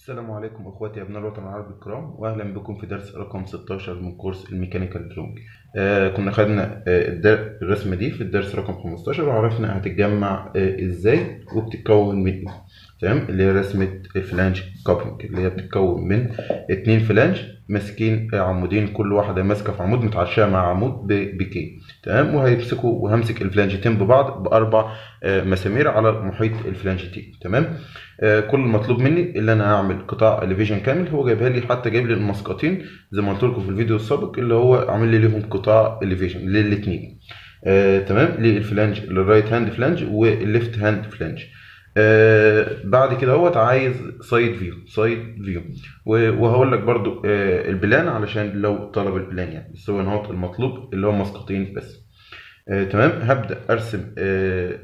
السلام عليكم اخواتي ابناء الوطن العربي الكرام واهلا بكم في درس رقم 16 من كورس الميكانيكال دروينج آه كنا خدنا آه الدر- الرسمه دي في الدرس رقم 15 وعرفنا هتتجمع آه ازاي وبتتكون من ايه تمام اللي هي رسمه الفلانج كابلنج اللي هي بتتكون من اتنين فلانج ماسكين آه، عمودين كل واحده ماسكه في عمود متعشيه مع عمود ب- بكي تمام وهيمسكوا وهمسك الفلانجتين ببعض باربع آه، مسامير على محيط الفلانجتين تمام آه، كل المطلوب مني اللي انا هعمل قطاع اليفيجن كامل هو جايبها لي حتى جايب لي المسقطين زي ما قلت لكم في الفيديو السابق اللي هو عامل لي ليهم قطاع اليفيجن للاثنين آه تمام للفلانج للرايت هاند فلانج والليفت هاند فلانج آه بعد كده اهوت عايز سايد فيو سايد فيو وهقول لك برضو آه البلان علشان لو طلب البلان يعني بس هو نهوت المطلوب اللي هو مسقطين بس آه تمام هبدا ارسم آه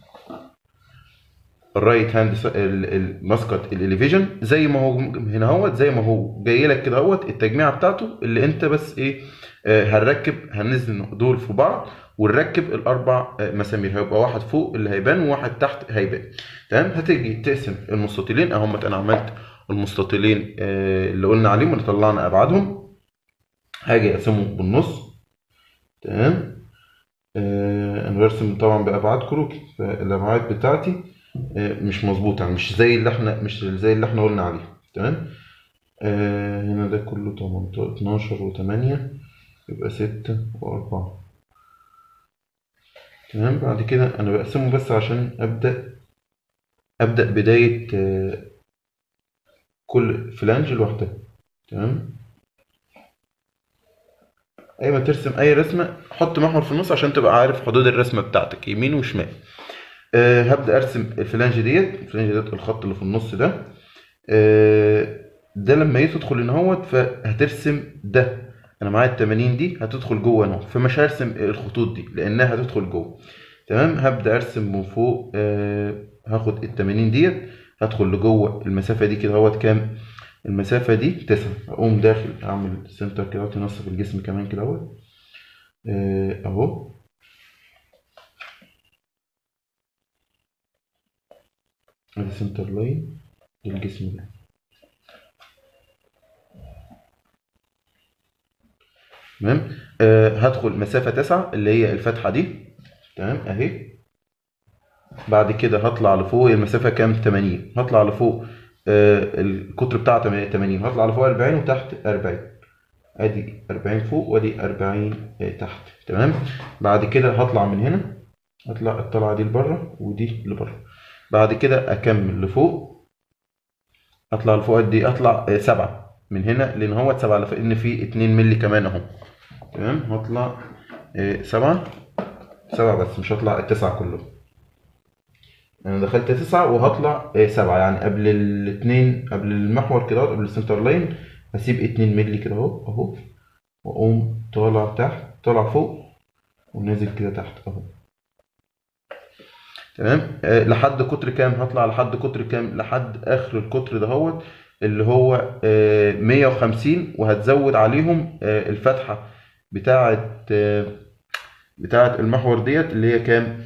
الرايت هاند المسقط الاليفيجن زي ما هو هنا اهوت زي ما هو جاي لك كده اهوت التجميعه بتاعته اللي انت بس ايه آه هنركب هننزل دول في بعض ونركب الاربع آه مسامير هيبقى واحد فوق اللي هيبان وواحد تحت هيبان تمام هتيجي تقسم المستطيلين اهم انا عملت المستطيلين آه اللي قلنا عليهم اللي طلعنا ابعادهم هاجي اقسمهم بالنص تمام آه انا برسم طبعا بابعاد كروكي فالابعاد بتاعتي مش مظبوطة يعني مش زي اللي احنا مش زي اللي احنا قلنا عليه تمام آه هنا ده كله 18 12 و8 يبقى 6 و4 تمام بعد كده انا بقسمه بس عشان ابدا ابدا بداية آه كل فلانج لوحدها تمام اي ما ترسم اي رسمة حط محور في النص عشان تبقى عارف حدود الرسمة بتاعتك يمين وشمال أه هبدا ارسم الفلانج ديت الفلانج ديت الخط اللي في النص ده أه ده لما يدخل ان اهوت فهترسم ده انا معايا ال 80 دي هتدخل جوه اهو فمش هرسم الخطوط دي لانها هتدخل جوه تمام هبدا ارسم من فوق أه هاخد ال 80 ديت هدخل لجوه المسافه دي كده اهوت كام المسافه دي 9 اقوم داخل اعمل سنتر كده اهوت ينصف الجسم كمان كده اهوت أه اهو ادي سنتر لاين للجسم ده تمام آه هدخل مسافة تسعة اللي هي الفتحة دي تمام اهي بعد كده هطلع لفوق المسافة كام 80 هطلع لفوق آه القطر بتاعها 80 هطلع لفوق 40 وتحت 40 ادي 40 فوق وادي 40 آه تحت تمام بعد كده هطلع من هنا هطلع الطلعة دي لبره ودي لبره بعد كده اكمل لفوق اطلع لفوق قد ايه اطلع آه سبعة من هنا لان هو سبعة لان في اتنين ملي كمان اهو تمام هطلع آه سبعة سبعة بس مش هطلع التسعة كلهم انا دخلت تسعة وهطلع آه سبعة يعني قبل الاتنين قبل المحور كده قبل السنتر لاين هسيب اتنين ملي كده اهو اهو واقوم طالع تحت طالع فوق ونازل كده تحت اهو تمام أه لحد قطر كام هطلع لحد قطر كام لحد اخر القطر دهوت اللي هو أه 150 وهتزود عليهم أه الفتحه بتاعه أه بتاعه المحور ديت اللي هي كام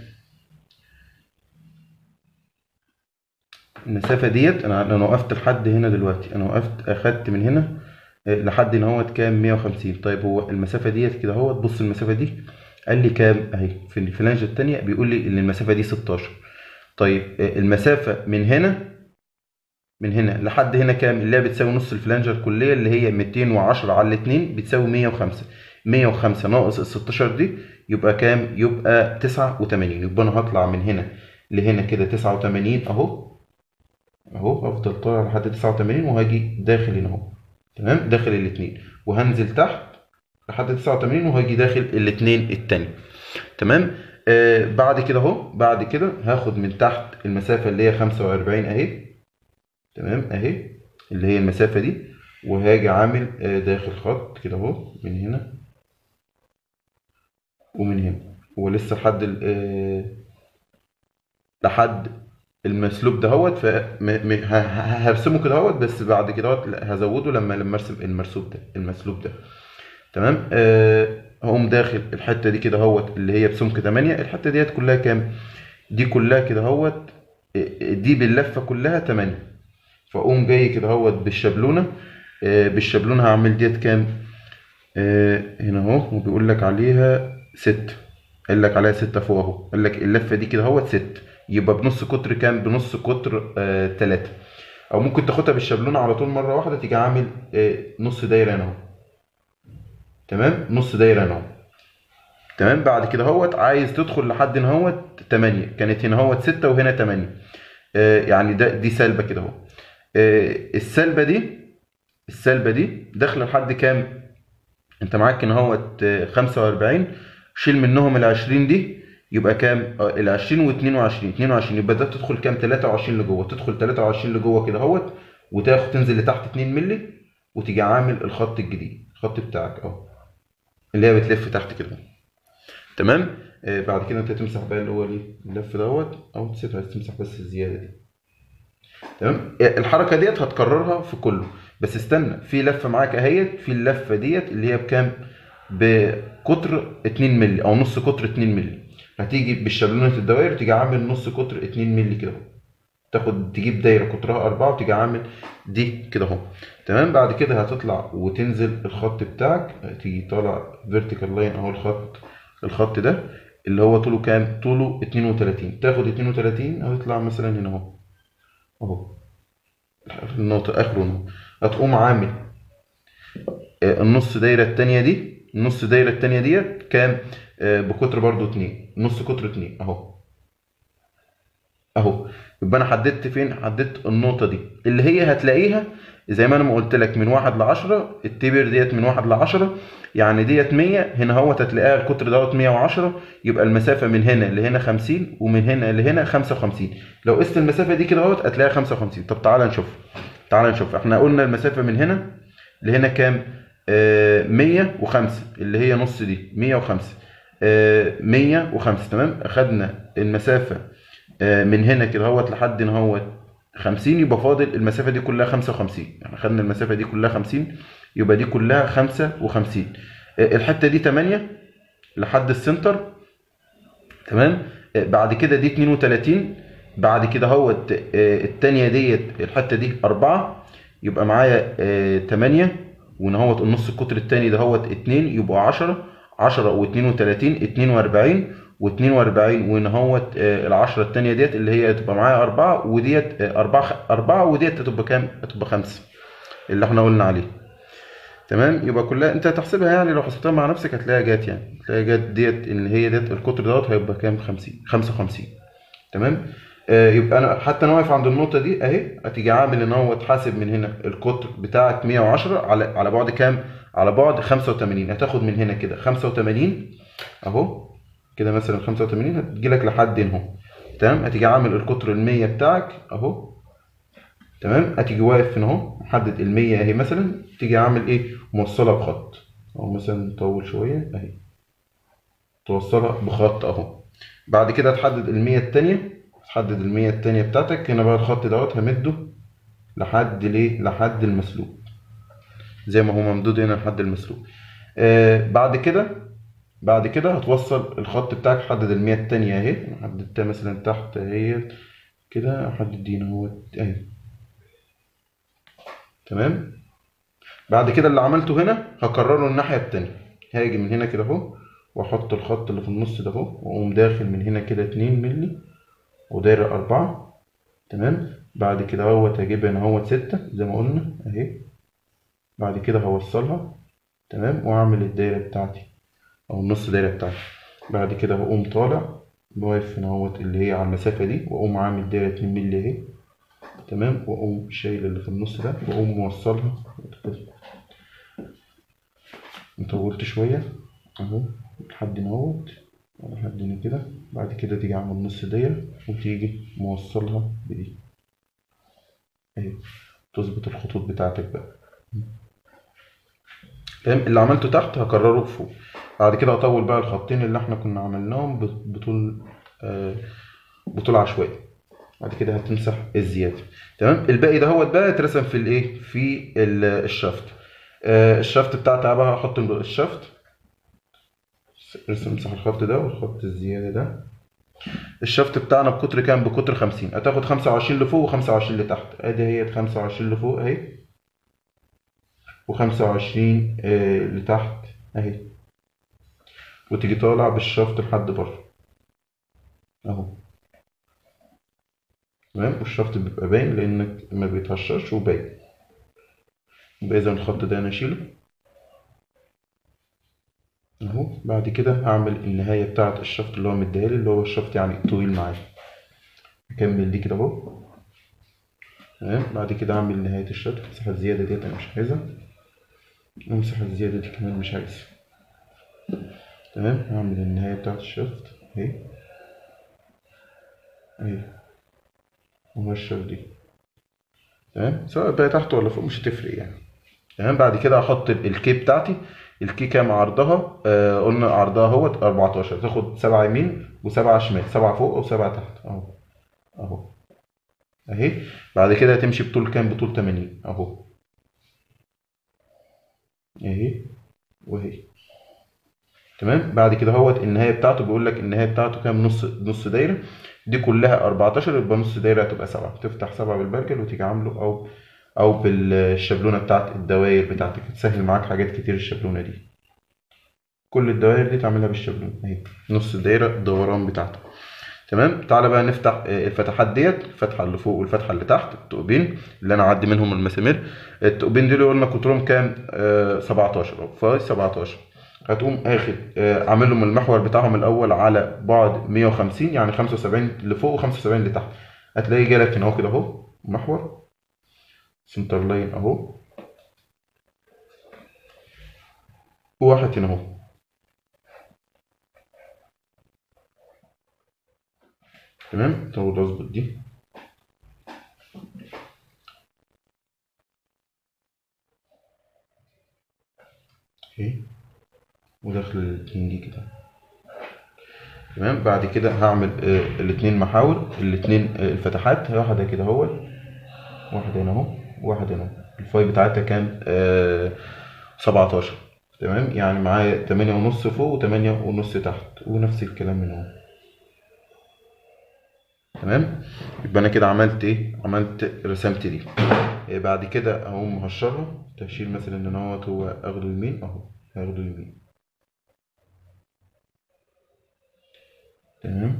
المسافه ديت انا انا وقفت لحد هنا دلوقتي انا وقفت اخدت من هنا أه لحد هنا اهوت كام 150 طيب هو المسافه ديت كده اهوت بص المسافه دي قال لي كام اهي في الفلانجة التانية بيقول لي ان المسافة دي 16 طيب المسافة من هنا من هنا لحد هنا كام اللي هي بتساوي نص الفلانجة الكلية اللي هي 210 على الاتنين بتساوي 105 105 ناقص ال 16 دي يبقى كام يبقى 89 يبقى انا هطلع من هنا لهنا كده 89 اهو اهو هفضل طالع لحد 89 وهاجي داخل هنا اهو تمام داخل الاتنين وهنزل تحت لحد 89 وهاجي داخل الاثنين التاني تمام آه بعد كده اهو بعد كده هاخد من تحت المسافة اللي هي 45 اهي تمام اهي اللي هي المسافة دي وهاجي عامل آه داخل خط كده اهو من هنا ومن هنا ولسه لحد آه لحد المسلوب دهوت فهرسمه كده اهوت بس بعد كده هزوده لما لما ارسم المرسوب ده المسلوب ده تمام أه هقوم داخل الحته دي كده اهوت اللي هي بسمك 8 الحته ديت كلها كام دي كلها كده اهوت دي باللفه كلها 8 فاقوم جاي كده اهوت بالشابلونه آه، بالشابلونه هعمل ديت كام آه، هنا اهو وبيقول لك عليها ست قال لك عليها ستة فوق اهو قال لك اللفه دي كده اهوت ست يبقى بنص قطر كام بنص قطر آه تلاتة او ممكن تاخدها بالشابلونه على طول مره واحده تيجي عامل آه نص دايره هنا اهو تمام نص دايره هنا اهو تمام بعد كده اهوت عايز تدخل لحد هنا اهوت 8 كانت هنا اهوت 6 وهنا 8 آه يعني ده دي سالبه كده اهو آه السالبه دي السالبه دي داخله لحد كام انت معاك هنا اهوت آه، 45 شيل منهم ال 20 دي يبقى كام آه، ال 20 و 22 22 يبقى ده تدخل كام 23 لجوه تدخل 23 لجوه كده اهوت وتاخد تنزل لتحت 2 مللي وتيجي عامل الخط الجديد الخط بتاعك اهو اللي هي بتلف تحت كده تمام آه بعد كده انت تمسح بقى اللي هو الايه اللف دوت او تسيبها تمسح بس الزياده دي تمام آه، الحركه ديت هتكررها في كله بس استنى في لفه معاك اهيت في اللفه ديت اللي هي بكام بقطر 2 مللي او نص قطر 2 مللي هتيجي بالشابلونه الدوائر تيجي عامل نص قطر 2 مللي كده اهو تاخد تجيب دايره قطرها 4 وتيجي عامل دي كده اهو تمام بعد كده هتطلع وتنزل الخط بتاعك تيجي طالع فيرتيكال لاين اهو الخط الخط ده اللي هو طوله كام طوله 32 تاخد 32 هيطلع مثلا هنا اهو اهو النقطه اخره هنا هتقوم عامل آه، النص دايره التانية دي النص دايره التانية ديت كام آه، بقطر برضو 2 نص قطر 2 اهو اهو يبقى انا حددت فين حددت النقطه دي اللي هي هتلاقيها زي ما انا ما قلت لك من واحد ل 10 التبر ديت من واحد ل 10 يعني ديت 100 هنا هو هتلاقيها القطر دوت 110 يبقى المسافه من هنا لهنا 50 ومن هنا لهنا 55 لو قست المسافه دي كده اهوت هتلاقيها 55 طب تعالى نشوف تعالى نشوف احنا قلنا المسافه من هنا لهنا كام آه 105 اللي هي نص دي 105 آه 105 تمام اخدنا المسافه آه، من هنا كده اهوت لحد هنا اهوت 50 يبقى فاضل المسافه دي كلها 55 يعني خدنا المسافه دي كلها 50 يبقى دي كلها 55 آه، الحته دي 8 لحد السنتر تمام آه، بعد كده دي 32 بعد كده اهوت آه، التانية ديت الحته دي 4 يبقى معايا 8 وهنا اهوت النص القطر التاني ده اهوت 2 يبقى 10 10 و32 42 و42 وهنا اهوت آه، العشرة التانية ديت اللي هي تبقى معايا أربعة وديت آه، أربعة أربعة وديت هتبقى كام؟ هتبقى خمسة اللي احنا قلنا عليه تمام يبقى كلها انت هتحسبها يعني لو حسبتها مع نفسك هتلاقيها جات يعني هتلاقيها جات ديت اللي هي ديت القطر دوت هيبقى كام 50 55 تمام آه يبقى انا حتى انا واقف عند النقطه دي اهي هتيجي عامل ان هو تحاسب من هنا القطر بتاعك 110 على على بعد كام على بعد 85 هتاخد من هنا كده 85 اهو كده مثلا 85 هتجي لك لحد هنا اهو تمام هتيجي عامل القطر ال 100 بتاعك اهو تمام هتيجي واقف هنا اهو محدد ال 100 اهي مثلا تيجي عامل ايه موصلها بخط او مثلا نطول شويه اهي توصلها بخط اهو بعد كده تحدد ال 100 التانية تحدد ال 100 التانية بتاعتك هنا بقى الخط دوت همده لحد ليه لحد المسلوب زي ما هو ممدود هنا لحد المسلوب آه بعد كده بعد كده هتوصل الخط بتاعك حدد ال 100 التانية اهي أنا حددتها مثلا تحت اهي كده احدد دي اهو اهي تمام بعد كده اللي عملته هنا هكرره الناحية التانية هاجي من هنا كده اهو واحط الخط اللي في النص ده اهو واقوم داخل من هنا كده 2 مللي وداير أربعة تمام بعد كده اهوت هجيب هنا اهوت ستة زي ما قلنا اهي بعد كده هوصلها تمام واعمل الدايرة بتاعتي او النص دايرة بتاعتي بعد كده هقوم طالع واقف هنا اهوت اللي هي على المسافة دي واقوم عامل دايرة 2 مللي اهي تمام واقوم شايل اللي في النص ده واقوم موصلها طولت شوية اهو لحد هنا اهوت لحد هنا كده بعد كده تيجي عامل نص دايرة وتيجي موصلها بدي اهي تظبط الخطوط بتاعتك بقى تمام اللي عملته تحت هكرره فوق بعد كده هطول بقى الخطين اللي احنا كنا عملناهم ب- بطول آه بطول عشوائي بعد كده هتمسح الزيادة تمام الباقي ده هو بقى اترسم في الايه في ال- الشافت آه الشافت بتاعتها بقى هحط الشافت رسم امسح الخط ده والخط الزيادة ده الشفط بتاعنا بقطر كام بقطر 50 هتاخد 25 لفوق و25 لتحت ادي هي 25 لفوق اهي و25 آه لتحت اهي وتيجي طالع بالشفط لحد بره اهو تمام والشفط بيبقى باين لانك ما بيتهشرش وباين يبقى اذا الخط ده انا اشيله اهو بعد كده هعمل النهاية بتاعة الشفط اللي هو مديهالي اللي هو الشفط يعني طويل معايا اكمل دي كده اهو تمام بعد كده اعمل نهاية الشفط المساحة الزيادة ديت انا مش عايزها المساحة الزيادة دي كمان مش عايزها تمام هعمل النهاية بتاعة الشفط اهي اهي وهشر دي تمام سواء بقى تحت ولا فوق مش هتفرق يعني تمام بعد كده هحط الكي بتاعتي الكي كام عرضها آه قلنا عرضها اهوت 14 تاخد سبعة يمين وسبعة شمال سبعة فوق وسبعة تحت اهو اهو اهي بعد كده هتمشي بطول كام بطول 80 اهو اهي وهي تمام بعد كده اهوت النهايه بتاعته بيقول لك النهايه بتاعته كام نص نص دايره دي كلها 14 يبقى نص دايره هتبقى 7 تفتح 7 بالبرجل وتيجي عامله او او بالشابلونه بتاعت الدوائر بتاعتك تسهل معاك حاجات كتير الشابلونه دي كل الدوائر دي تعملها بالشابلونه اهي نص دايره الدوران بتاعته تمام تعالى بقى نفتح آه، الفتحات ديت الفتحه اللي فوق والفتحه اللي تحت التقبين اللي انا اعدي منهم المسامير التقبين دول قلنا قطرهم كام آه 17 أهو، فاي 17 هتقوم اخد آه، عامل لهم المحور بتاعهم الاول على بعد 150 يعني 75 لفوق و75 لتحت هتلاقيه جالك هنا اهو كده اهو محور سنتر لاين اهو وواحد هنا اهو تمام طب اظبط دي اوكي وداخل الاتنين دي كده تمام بعد كده هعمل آه الاتنين محاور الاتنين آه الفتحات واحدة كده اهو واحد هنا اهو واحد هنا اهو الفاي بتاعتها كام آه 17 تمام يعني معايا تمانية ونص فوق وتمانية ونص تحت ونفس الكلام من اهو تمام يبقى انا كده عملت ايه عملت رسمت دي آه بعد كده اقوم مهشرها تهشير مثلا ان هو هو اخده يمين اهو هاخده يمين تمام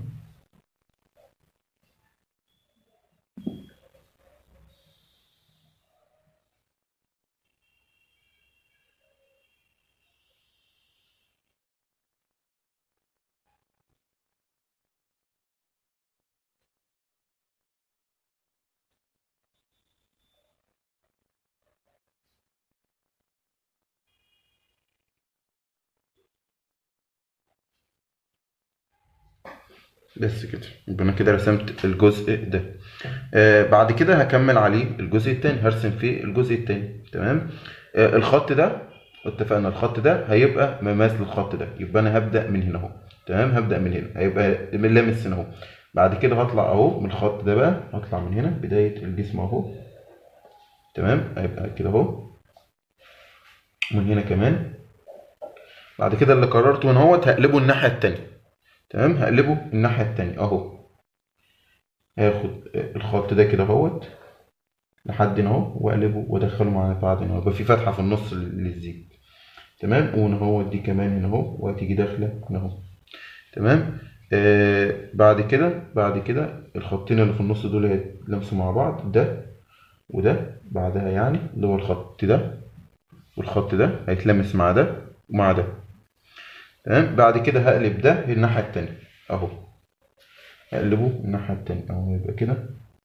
بس كده يبقى انا كده رسمت الجزء ده آه بعد كده هكمل عليه الجزء التاني هرسم فيه الجزء التاني تمام آه الخط ده اتفقنا الخط ده هيبقى مماثل للخط ده يبقى انا هبدأ من هنا اهو تمام هبدأ من هنا هيبقى من لامس هنا اهو بعد كده هطلع اهو من الخط ده بقى هطلع من هنا بداية الجسم اهو تمام هيبقى كده اهو من هنا كمان بعد كده اللي قررته هنا اهوت هقلبه الناحية التانية تمام هقلبه الناحية التانية اهو هاخد الخط ده كده اهوت لحد هنا اهو واقلبه وادخله مع بعض هنا يبقى في فتحة في النص للزيت تمام وهنا اهو دي كمان هنا اهو وهتيجي داخلة هنا اهو تمام آه بعد كده بعد كده الخطين اللي في النص دول هيتلمسوا مع بعض ده وده بعدها يعني اللي هو الخط ده والخط ده هيتلمس مع ده ومع ده تمام بعد كده هقلب ده الناحية التانية اهو هقلبه الناحية التانية اهو يبقى كده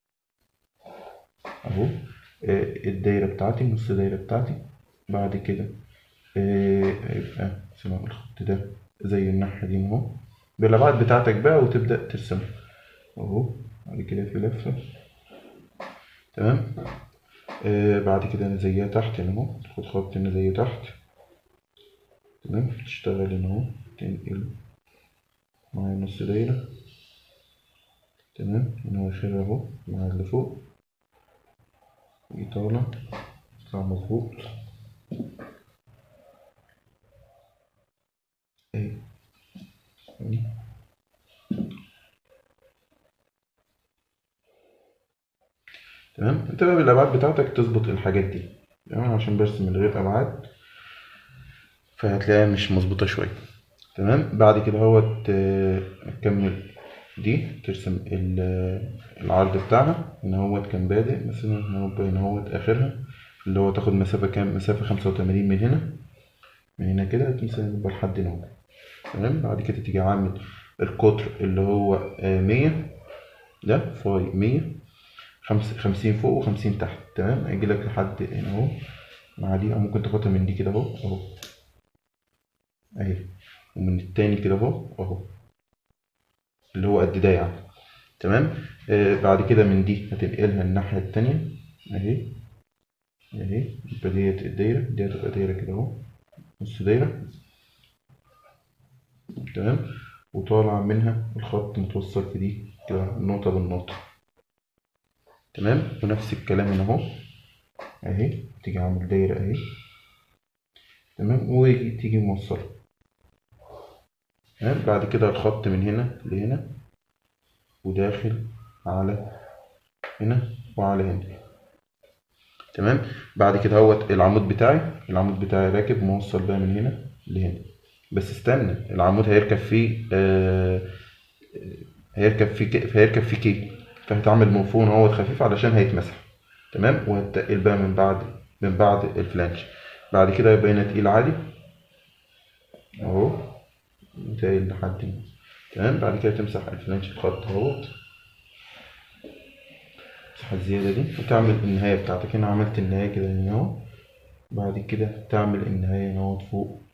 اهو آه، الدايرة بتاعتي نص الدايرة بتاعتي بعد كده آه، هيبقى سواء الخط ده زي الناحية دي اهو بالابعاد بتاعتك بقى وتبدأ ترسمها اهو بعد كده في لفة تمام آه بعد كده انا زيها تحت هنا اهو تاخد خط هنا زيه تحت تمام تشتغل هنا اهو تنقل مع نص دايرة تمام هنا واخرها اهو مع اللي فوق يطالع يطلع مظبوط اهي انت بقى بالابعاد بتاعتك تظبط الحاجات دي تمام عشان برسم من غير ابعاد فهتلاقيها مش مظبوطه شويه تمام بعد كده هو تكمل دي ترسم ال- العرض بتاعها ان هو كان بادئ مثلا ان هو باين هو اخرها اللي هو تاخد مسافه كام مسافه 85 من هنا من هنا كده مثلا يبقى لحد هنا تمام بعد كده تيجي عامل القطر اللي هو آه، 100 ده فاي 100 خمس- 50 فوق وخمسين تحت تمام هيجي لك لحد هنا اهو مع دي او ممكن تاخدها من دي كده اهو اهو اهي ومن التاني كده اهو اهو اللي هو قد ده يعني تمام آه بعد كده من دي هتنقلها الناحية التانية اهي اهي يبقى ديت الدايرة دي هتبقى دايرة كده اهو نص دايرة تمام وطالع منها الخط متوصل في دي كده نقطة بالنقطة تمام ونفس الكلام هنا اهو اهي تيجي عامل دايرة اهي تمام وتيجي موصلة تمام بعد كده الخط من هنا لهنا وداخل على هنا وعلى هنا تمام بعد كده هو العمود بتاعي العمود بتاعي راكب موصل بقى من هنا لهنا بس استنى العمود هيركب فيه آه هيركب فيه ك- هيركب فيه كي فهتعمل من فوق اهوت خفيف علشان هيتمسح تمام وهتقل بقى من بعد من بعد الفلانش بعد كده يبقى هنا تقيل عادي اهو تقيل لحد هنا تمام بعد كده تمسح الفلانش الخط اهوت تمسح الزيادة دي وتعمل النهاية بتاعتك هنا عملت النهاية كده هنا اهو بعد كده تعمل النهاية هنا اهوت فوق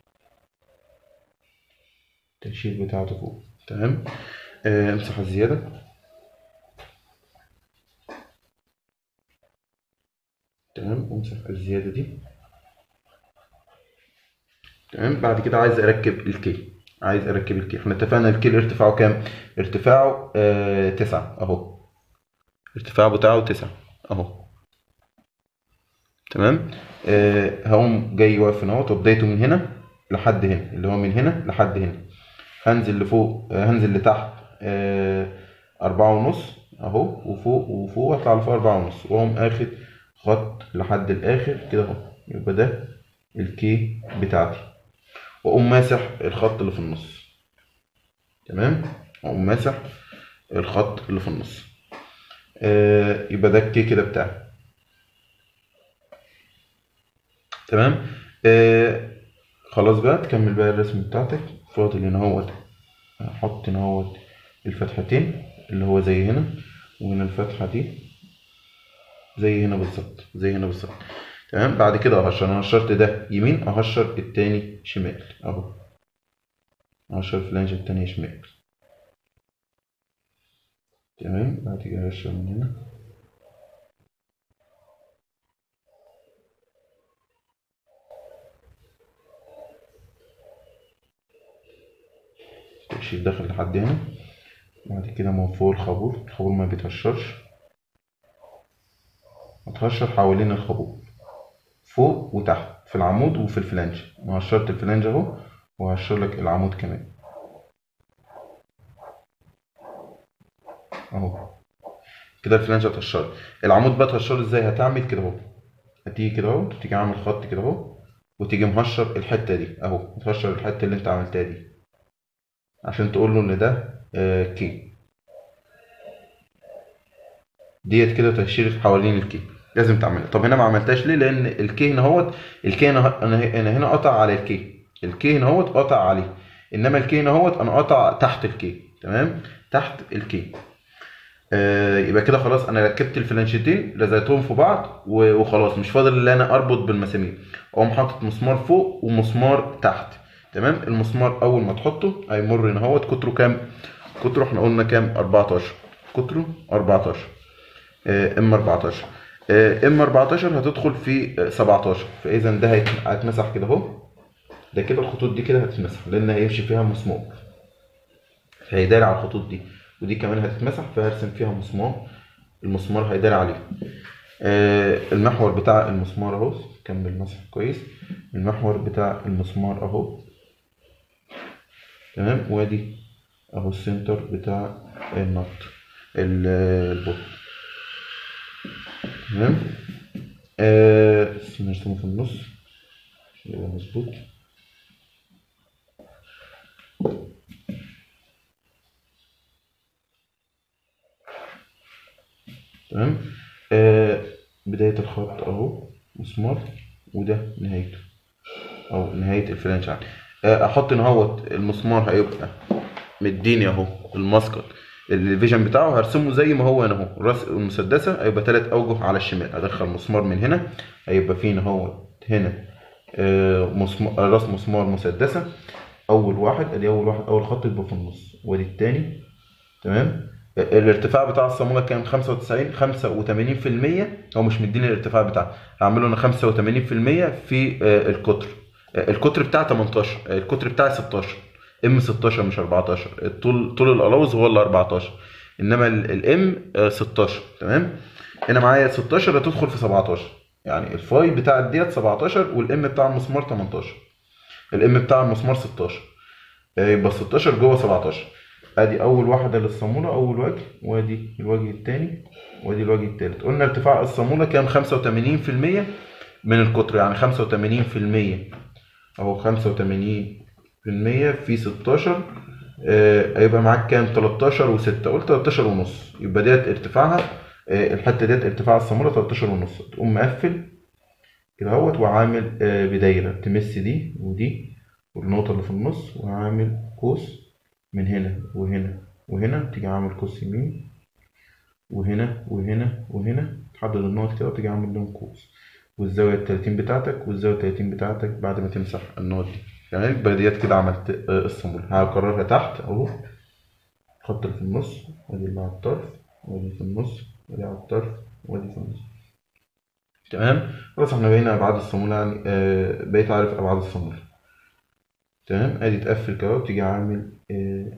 التقشير بتاعته فوق تمام آه امسح الزيادة تمام وامسح الزيادة دي تمام بعد كده عايز اركب الكي عايز اركب الكي احنا اتفقنا الكي ارتفاعه كام ارتفاعه آه تسعة اهو الارتفاع بتاعه تسعة اهو تمام آه هقوم جاي واقف هنا اهوت وبدايته من هنا لحد هنا اللي هو من هنا لحد هنا هنزل لفوق آه هنزل لتحت آه أربعة ونص اهو وفوق وفوق واطلع لفوق أربعة ونص واقوم اخد خط لحد الاخر كده اهو يبقى ده الكي بتاعتي واقوم ماسح الخط اللي في النص تمام واقوم ماسح الخط اللي في النص آه يبقى ده الكي كده بتاعي تمام آه خلاص بقى تكمل بقى الرسم بتاعتك فاضل هنا اهوت هحط هنا اهوت الفتحتين اللي هو زي هنا وهنا الفتحة دي زي هنا بالظبط زي هنا بالظبط تمام بعد كده اهشر انا هشرت ده يمين اهشر التاني شمال اهو اهشر الفلانج التانية شمال تمام بعد كده اهشر من هنا تقشير داخل لحد هنا بعد كده من فوق الخابور الخابور ما بيتهشرش هتهشر حوالين الخابور فوق وتحت في العمود وفي الفلانج انا هشرت الفلانج اهو وهشر لك العمود كمان اهو كده الفلانج هتهشر العمود بقى تهشره ازاي هتعمل كده اهو هتيجي كده اهو تيجي عامل خط كده اهو وتيجي مهشر الحته دي اهو تهشر الحته اللي انت عملتها دي عشان تقول له ان ده آه كي ديت كده تهشير حوالين الكي لازم تعملها طب هنا ما عملتهاش ليه لان الكي هنا هوت الكي هنا انا انا هنا قطع على الكي الكي هنا هوت قطع عليه انما الكي هنا هوت انا قطع تحت الكي تمام تحت الكي آه يبقى كده خلاص انا ركبت الفلانشتين لزقتهم في بعض و- وخلاص مش فاضل ان انا اربط بالمسامير اقوم حاطط مسمار فوق ومسمار تحت تمام المسمار اول ما تحطه هيمر هنا اهوت قطره كام قطره احنا قلنا كام 14 قطره 14 ام 14 ام 14 هتدخل في آه، 17 فاذا ده هيت- هيتمسح كده اهو ده كده الخطوط دي كده هتتمسح لان هيمشي فيها مسمار هيداري على الخطوط دي ودي كمان هتتمسح فهرسم فيها مسمار المسمار هيداري عليه آه، المحور بتاع المسمار اهو كمل مسح كويس المحور بتاع المسمار اهو تمام وادي اهو السنتر بتاع النط ال- البوت تمام آه استنى نرسمه في النص عشان يبقى مظبوط تمام آه بداية الخط اهو مسمار وده نهايته او نهاية الفلانش يعني آه احط ان هوت المسمار هيبقى مديني اهو المسقط الفيجن بتاعه هرسمه زي ما هو هنا اهو الراس المسدسه هيبقى ثلاث اوجه على الشمال ادخل مسمار من هنا هيبقى فينا اهو هنا آه، مسمار راس مسمار مسدسه اول واحد ادي اول واحد اول خط يبقى في النص وادي التاني تمام آه، الارتفاع بتاع الصامولة كام 95 85% هو مش مديني الارتفاع بتاعه هعمله انا 85% في آه، القطر آه، القطر بتاعي 18 آه، القطر بتاعي 16 ام 16 مش 14 الطول طول الالاوز هو ال 14 انما الام 16 تمام هنا معايا 16 هتدخل في 17 يعني الفاي بتاع ديت 17 والام بتاع المسمار 18 الام بتاع المسمار 16 آه، يبقى 16 جوه 17 ادي اول واحده للصاموله اول وجه وادي الوجه الثاني وادي الوجه الثالث قلنا ارتفاع الصاموله كام 85% من القطر يعني 85% اهو 85% في 16 آه، هيبقى معاك كام 13 و6 قلت 13 ونص يبقى ديت ارتفاعها آه، الحته ديت ارتفاع الصاموله 13 ونص تقوم مقفل كده اهوت وعامل آه، بدايره تمس دي ودي والنقطه اللي في النص وعامل قوس من هنا وهنا وهنا تيجي عامل قوس يمين وهنا وهنا وهنا تحدد النقط كده وتيجي عامل لهم قوس والزاويه ال 30 بتاعتك والزاويه ال 30 بتاعتك بعد ما تمسح النقط دي يعني يبقى ديت كده عملت آه، الصامولة هكررها تحت اهو الخط اللي في النص وادي اللي على الطرف وادي في النص وادي على الطرف وادي في النص تمام خلاص احنا بقينا ابعاد الصامولة يعني آه بقيت عارف ابعاد الصامولة تمام ادي تقفل كده وتيجي عامل آه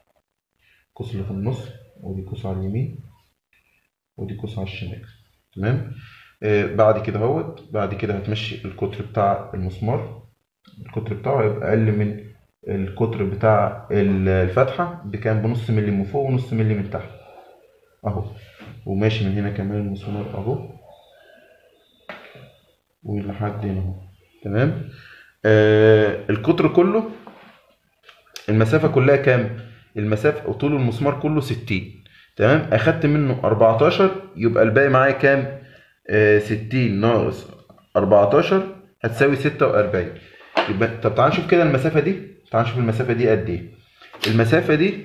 قوس اللي في النص ودي قوس على اليمين ودي قوس على الشمال تمام آه بعد كده اهوت بعد كده هتمشي القطر بتاع المسمار القطر بتاعه هيبقى اقل من القطر بتاع ال- الفتحة بكام بنص ملي من فوق ونص ملي من تحت اهو وماشي من هنا كمان المسمار اهو ولحد هنا اهو تمام آه القطر كله المسافة كلها كام المسافة طول المسمار كله 60 تمام اخدت منه 14 يبقى الباقي معايا كام آه 60 ناقص 14 هتساوي 46 يبقى طب تعال نشوف كده المسافة دي تعال نشوف المسافة دي قد ايه المسافة دي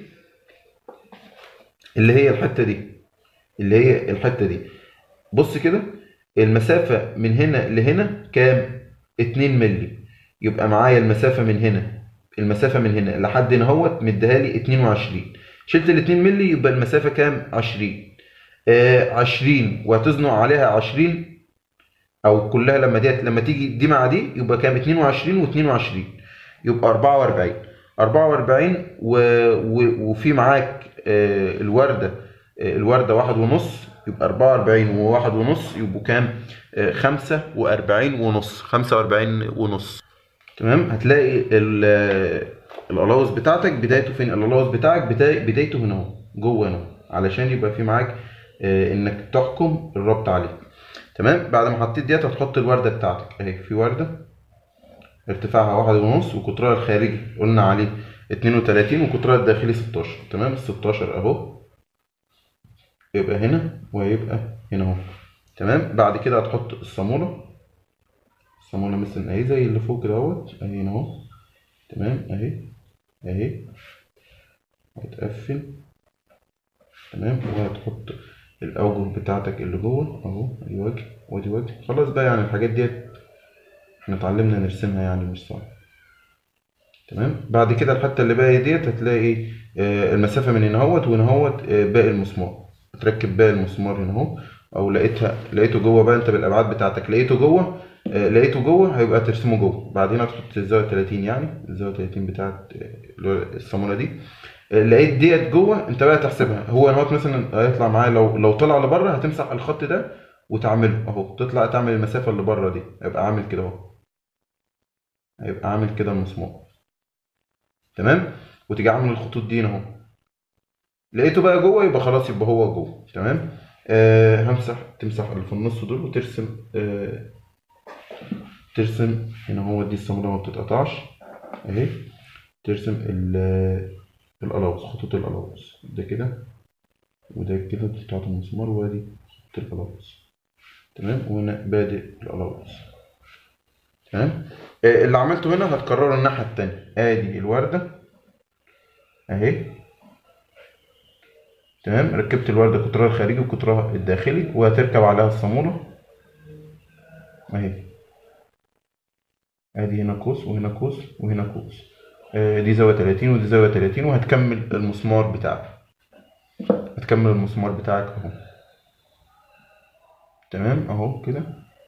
اللي هي الحتة دي اللي هي الحتة دي بص كده المسافة من هنا لهنا كام 2 مللي يبقى معايا المسافة من هنا المسافة من هنا لحد هنا اهوت مديها لي 22 شلت ال 2 مللي يبقى المسافة كام 20 آه 20 وهتزنق عليها 20 او كلها لما ديت لما تيجي دي مع دي يبقى كام 22 و22 يبقى 44 44 و... و... وفي معاك آه، الوردة آه، الوردة واحد ونص يبقى 44 وواحد ونص يبقوا كام آه، 45 ونص 45 ونص تمام هتلاقي ال- آه، الالاوز بتاعتك بدايته فين الالاوز بتاعك بدا- بدايته هنا اهو جوه هنا علشان يبقى في معاك آه، انك تحكم الربط عليه تمام بعد ما حطيت ديت هتحط الوردة بتاعتك اهي في وردة ارتفاعها واحد ونص وقطرها الخارجي قلنا عليه 32 وقطرها الداخلي 16 تمام ال 16 اهو يبقى هنا وهيبقى هنا اهو تمام بعد كده هتحط الصامولة الصامولة مثلا اهي زي اللي فوق كده اهوت اهي هنا اهو تمام اهي اهي هتقفل تمام وهتحط الاوجه بتاعتك اللي جوه اهو ادي وجه وادي وجه خلاص بقى يعني الحاجات ديت احنا اتعلمنا نرسمها يعني مش صعب تمام بعد كده الحته اللي باقي ديت هتلاقي ايه آه المسافه من هنا اهوت وهنا اهوت آه باقي المسمار تركب باقي المسمار هنا اهو او لقيتها لقيته جوه بقى انت بالابعاد بتاعتك لقيته جوه آه لقيته جوه هيبقى ترسمه جوه بعدين هتحط الزاويه 30 يعني الزاويه 30 بتاعت آه، اللي هو الصاموله دي آه، لقيت ديت جوه انت بقى تحسبها هو اهوت مثلا هيطلع معايا لو لو طلع لبره هتمسح الخط ده وتعمله اهو تطلع تعمل المسافه اللي بره دي هيبقى عامل كده اهو هيبقى عامل كده المسمار تمام وتيجي عامل الخطوط دي هنا اهو لقيته بقى جوه يبقى خلاص يبقى هو جوه تمام آه همسح تمسح اللي في النص دول وترسم آه ترسم هنا هو دي الصامولة ما بتتقطعش اهي ترسم ال القلاوص خطوط القلاوص ده كده وده كده بتاعت المسمار وادي خط القلاوص تمام وهنا بادئ القلاوص تمام آه، اللي عملته هنا هتكرره الناحية التانية ادي الوردة اهي تمام ركبت الوردة قطرها الخارجي وقطرها الداخلي وهتركب عليها الصامولة اهي ادي هنا قوس وهنا قوس وهنا قوس آه، دي زاوية 30 ودي زاوية 30 وهتكمل المسمار بتاعك هتكمل المسمار بتاعك اهو تمام اهو كده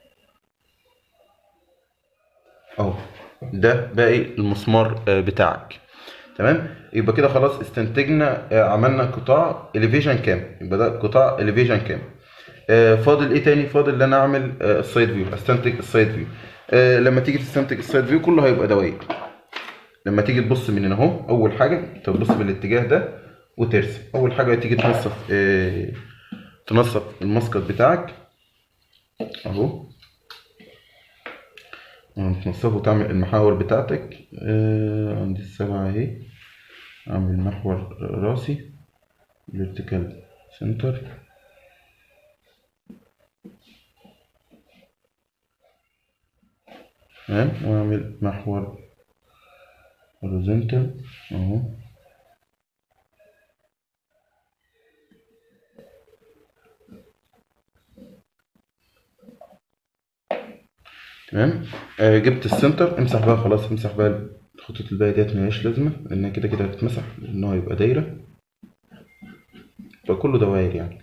اهو ده باقي المسمار آه، بتاعك تمام يبقى كده خلاص استنتجنا آه، عملنا قطاع اليفيجن كام يبقى ده قطاع اليفيجن كام آه، فاضل ايه تاني فاضل ان انا اعمل آه، السايد فيو استنتج السايد فيو آه، لما تيجي تستنتج السايد فيو كله هيبقى دوائر لما تيجي تبص من هنا اهو اول حاجه تبص بالاتجاه ده وترسم اول حاجه تيجي تنصف آه، تنصف المسقط بتاعك اهو تنصفه وتعمل المحاور بتاعتك آه، عندي السبعة اهي اعمل محور راسي فيرتيكال سنتر تمام واعمل محور هوريزونتال اهو تمام آه جبت السنتر امسح بقى خلاص امسح بقى الخطوط الباقية ديت ملهاش لازمة لأنها كده كده هتتمسح لأن هو هيبقى دايرة فكله دواير يعني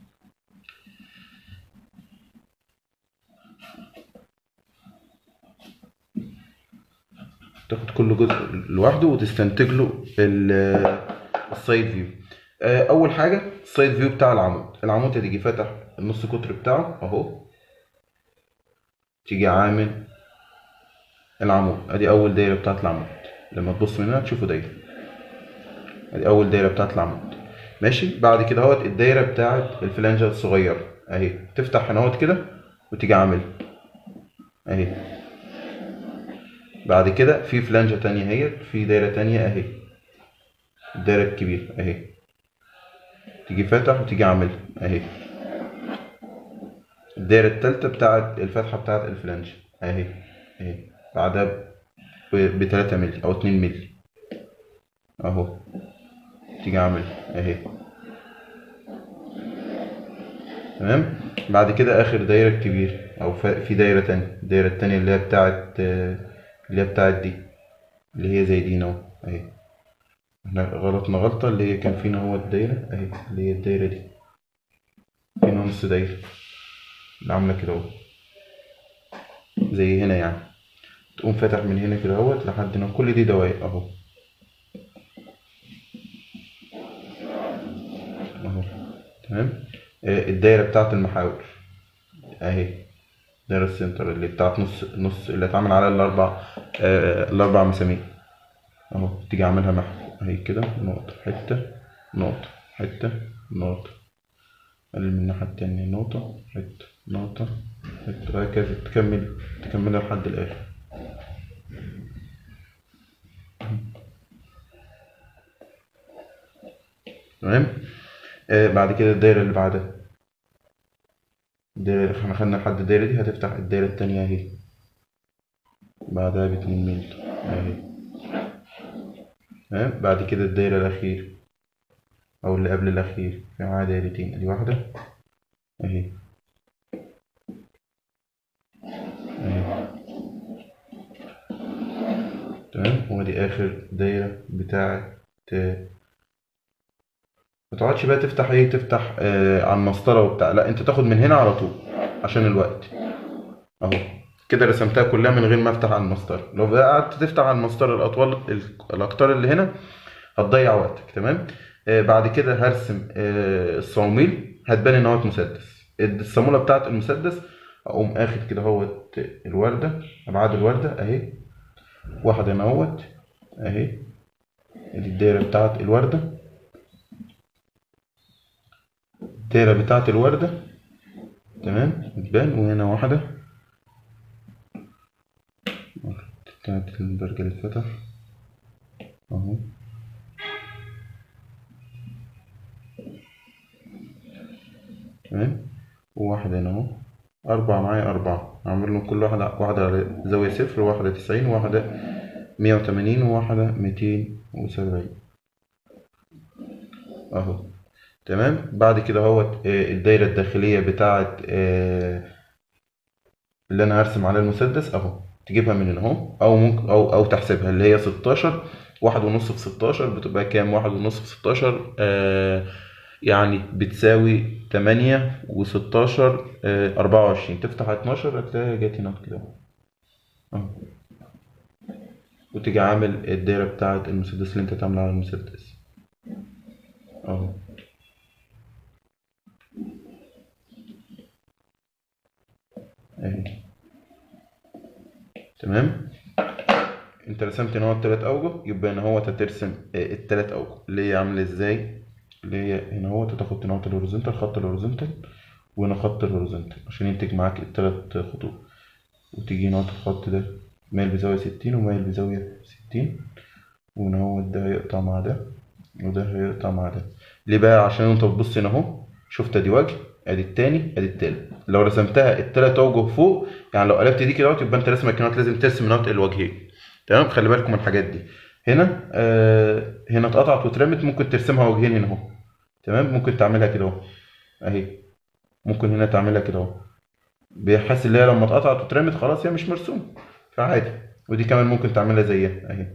تاخد كل جزء لوحده وتستنتج له ال- السايد فيو آه، اول حاجه السايد فيو بتاع العمود العمود هتيجي فاتح النص قطر بتاعه اهو تيجي عامل العمود ادي اول دايره بتاعت العمود لما تبص من هنا تشوفه دايره ادي اول دايره بتاعت العمود ماشي بعد كده اهوت الدايره بتاعت الفلانجه الصغيره اهي تفتح هنا اهوت كده وتيجي عامل اهي بعد كده في فلانجة تانية اهي في دايرة تانية اهي الدايرة الكبيرة اهي تيجي فاتح وتيجي عاملها اهي الدايرة التالتة بتاعت الفتحة بتاعت الفلانجة اهي اهي بعدها ب- بتلاتة مللي او اتنين مللي اهو تيجي عاملها اهي تمام بعد كده اخر دايرة الكبيرة او ف- في دايرة تانية الدايرة التانية اللي هي بتاعت آه، اللي هي بتاعت دي اللي هي زي دي اهو اهي احنا غلطنا غلطة اللي هي كان فينا هو الدايرة اهي اللي هي الدايرة دي فينا نص دايرة اللي عاملة كده اهو زي هنا يعني تقوم فاتح من هنا كده اهوت لحد هنا كل دي دواير اهو اهو تمام آه، الدايرة بتاعت المحاور اهي دايرة السنتر اللي بتاعت نص نص اللي اتعمل على الاربع آه الاربع مسامير اهو تيجي عاملها محو اهي كده نقطة حتة نقطة حتة نقطة قلل من الناحية التانية نقطة حتة نقطة حتة وهكذا تكمل تكملها لحد الآخر تمام آه بعد كده الدايرة اللي بعدها الدايرة اللي احنا خدنا لحد الدايرة دي هتفتح الدايرة التانية اهي بعدها باتنين ميل اهي تمام بعد كده الدايرة الأخير أو اللي قبل الأخير في معاها دايرتين دي واحدة أهي أهي تمام وادي آخر دايرة بتاعة ما تقعدش بقى تفتح ايه تفتح آه على المسطرة وبتاع لا انت تاخد من هنا على طول عشان الوقت اهو كده رسمتها كلها من غير ما افتح على المسطرة لو بقى قعدت تفتح على المسطرة الأطوال ال- الأقطار اللي هنا هتضيع وقتك تمام آه بعد كده هرسم آه الصواميل هتبان ان هو مسدس الصامولة بتاعت المسدس اقوم اخد كده اهوت الوردة ابعاد الوردة اهي واحدة هنا اهوت اهي دي الدايرة بتاعت الوردة الدايرة بتاعة الوردة تمام بتبان وهنا واحدة بتاعت البرجل اتفتح اهو تمام وواحدة هنا اهو أربعة معايا أربعة أعمل لهم كل واحدة واحدة على زاوية صفر وواحدة تسعين وواحدة مية وتمانين وواحدة ميتين وسبعين أهو تمام بعد كده اهوت آه، الدايرة الداخلية بتاعة آه، اللي أنا هرسم عليها المسدس أهو تجيبها من هنا أهو أو ممكن أو أو تحسبها اللي هي ستاشر واحد ونص في ستاشر بتبقى كام واحد ونص في ستاشر آه يعني بتساوي تمانية وستاشر آه أربعة وعشرين تفتح اتناشر هتلاقيها جت هنا كده أهو وتيجي عامل الدايرة بتاعة المسدس اللي أنت تعملها على المسدس أهو اهي تمام انت رسمت هنا التلات اوجه يبقى هنا هو هترسم آه، التلات اوجه اللي هي عامله ازاي اللي هي هنا هو تاخد هنا الهوريزونتال خط الهوريزونتال وهنا خط الهوريزونتال عشان ينتج معاك التلات خطوط وتيجي هنا الخط ده مايل بزاوية ستين ومايل بزاوية ستين وهنا هو ده هيقطع مع ده وده هيقطع مع ده ليه بقى عشان انت بتبص هنا اهو شفت ادي وجه ادي التاني ادي التالت لو رسمتها التلات اوجه فوق يعني لو قلبت دي كده اهوت يبقى انت رسمك الكنات لازم ترسم هنا الوجهين تمام خلي بالكم من الحاجات دي هنا آه هنا اتقطعت واترمت ممكن ترسمها وجهين هنا اهو تمام ممكن تعملها كده اهو اهي ممكن هنا تعملها كده اهو بيحس ان هي لما اتقطعت واترمت خلاص هي مش مرسومه فعادي ودي كمان ممكن تعملها زيها اهي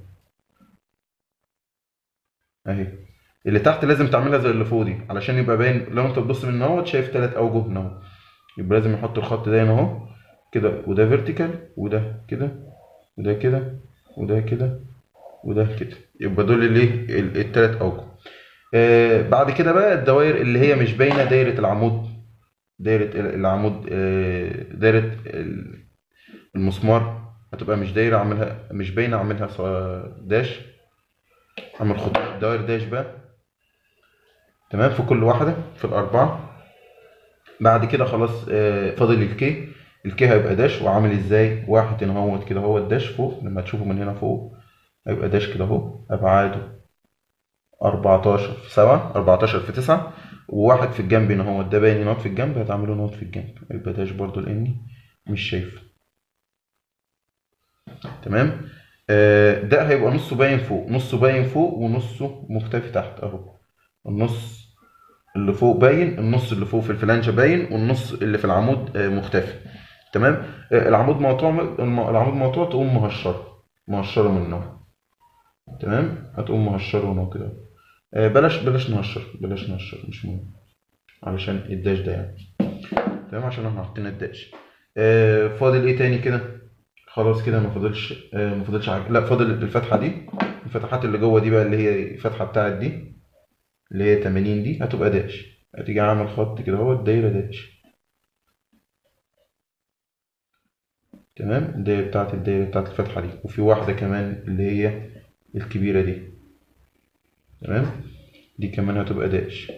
اهي اللي تحت لازم تعملها زي اللي فوق دي علشان يبقى باين لو انت بتبص من اهوت شايف تلات اوجه هنا اهو يبقى لازم يحط الخط ده هنا اهو كده وده فيرتيكال وده كده وده كده وده كده وده كده يبقى دول الايه ال- التلات اوجه آه بعد كده بقى الدوائر اللي هي مش باينه دايره العمود دايره ال- العمود آه دايره ال- المسمار هتبقى مش دايره اعملها مش باينه اعملها ص- داش اعمل خطوط دوائر داش بقى تمام في كل واحده في الاربعه بعد كده خلاص آه، فاضل الكي الكي هيبقى داش وعامل ازاي واحد هنا اهوت كده هو الداش فوق لما تشوفه من هنا فوق هيبقى داش كده اهو ابعاده 14 في 7 14 في 9 وواحد في الجنب هنا هو ده باين نوت في الجنب هتعمله نوت في الجنب يبقى داش برضو لاني مش شايفه تمام آه، ده هيبقى نصه باين فوق نصه باين فوق ونصه مختفي تحت اهو النص اللي فوق باين النص اللي فوق في الفلانجة باين والنص اللي في العمود آه، مختفي تمام آه، العمود مقطوع الم- العمود مقطوع تقوم مهشره مهشره منه تمام هتقوم مهشره هنا كده آه، بلاش بلاش نهشر بلاش نهشر مش مهم علشان الداش ده يعني تمام عشان احنا حاطين الداش آه، فاضل ايه تاني كده خلاص كده ما فاضلش آه، ما فاضلش حاجه لا فاضل الفتحه دي الفتحات اللي جوه دي بقى اللي هي الفتحه بتاعت دي اللي هي 80 دي هتبقى داش هتيجي عامل خط كده اهو الدايره داش تمام الدايره بتاعت الدايره بتاعت الفتحه دي وفي واحده كمان اللي هي الكبيره دي تمام دي كمان هتبقى داش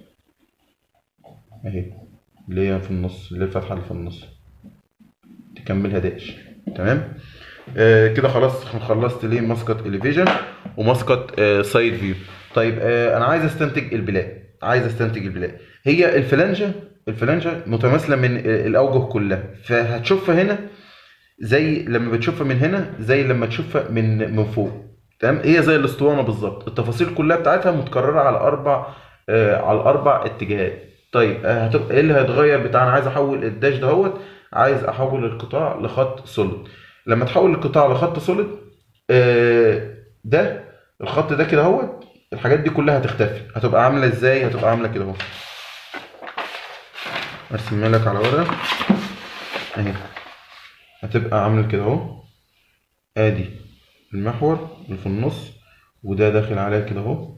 اهي اللي هي في النص اللي هي الفتحه اللي في النص تكملها داش تمام آه كده خلاص خلصت ليه مسقط اليفيجن ومسقط آه سايد فيو طيب آه انا عايز استنتج البلاد عايز استنتج البلاد هي الفلانجه الفلانجه متماثله من آه، الاوجه كلها فهتشوفها هنا زي لما بتشوفها من هنا زي لما تشوفها من من فوق تمام هي زي الاسطوانه بالظبط التفاصيل كلها بتاعتها متكرره على اربع آه على الاربع اتجاهات طيب آه هتبقى ايه اللي هيتغير بتاع انا عايز احول الداش دهوت عايز احول القطاع لخط سوليد لما تحول القطاع لخط سوليد آه ده الخط ده كده اهوت الحاجات دي كلها هتختفي هتبقى عامله ازاي هتبقى عامله كده اهو ارسمها لك على ورقه اهي هتبقى عامل كده اهو ادي المحور اللي في النص وده داخل عليها كده اهو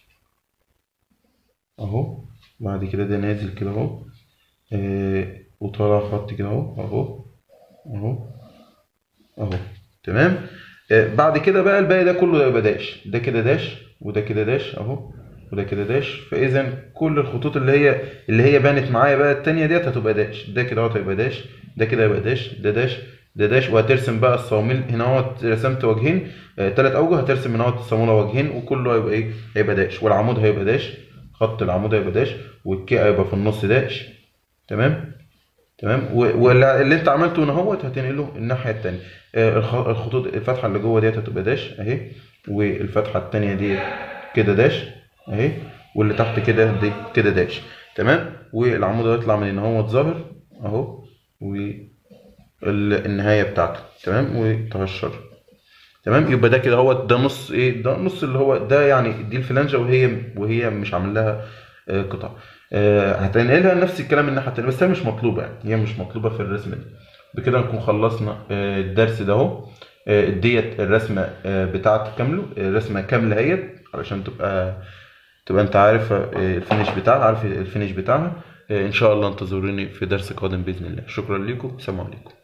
اهو بعد كده ده نازل كده اهو آه وطالع خط كده اهو اهو اهو اهو تمام آه بعد كده بقى الباقي ده كله هيبقى داش ده كده داش وده كده داش اهو وده كده داش فاذا كل الخطوط اللي هي اللي هي بانت معايا بقى التانية ديت هتبقى داش ده كده اهوت هيبقى داش ده كده هيبقى داش ده داش ده داش وهترسم بقى الصواميل هنا اهوت رسمت وجهين ثلاث اوجه هترسم هنا اهوت الصامولة وجهين وكله هيبقى ايه هيبقى داش والعمود هيبقى داش خط العمود هيبقى داش والكي هيبقى في النص داش تمام تمام و- واللي انت عملته هنا اهوت هتنقله الناحيه التانية آه، الخ- الخطوط الفتحه اللي جوه ديت هتبقى داش اهي والفتحه التانية دي كده داش اهي واللي تحت كده دي كده داش تمام والعمود هيطلع من هنا اهوت ظاهر اهو والنهايه بتاعته تمام وتهشر تمام يبقى ده كده هو ده نص ايه ده نص اللي هو ده يعني دي الفلانجه وهي وهي مش عامل لها آه، قطع آه، هتنقلها نفس الكلام الناحيه التانيه بس هي مش مطلوبه يعني هي مش مطلوبه في الرسم ده بكده نكون خلصنا آه، الدرس ده اهو آه، ديت الرسمه آه، بتاعت كامله الرسمه كامله اهيت علشان تبقى تبقى انت عارف آه، الفينش بتاعها عارف الفينش بتاعها آه، ان شاء الله انتظروني في درس قادم باذن الله شكرا لكم السلام عليكم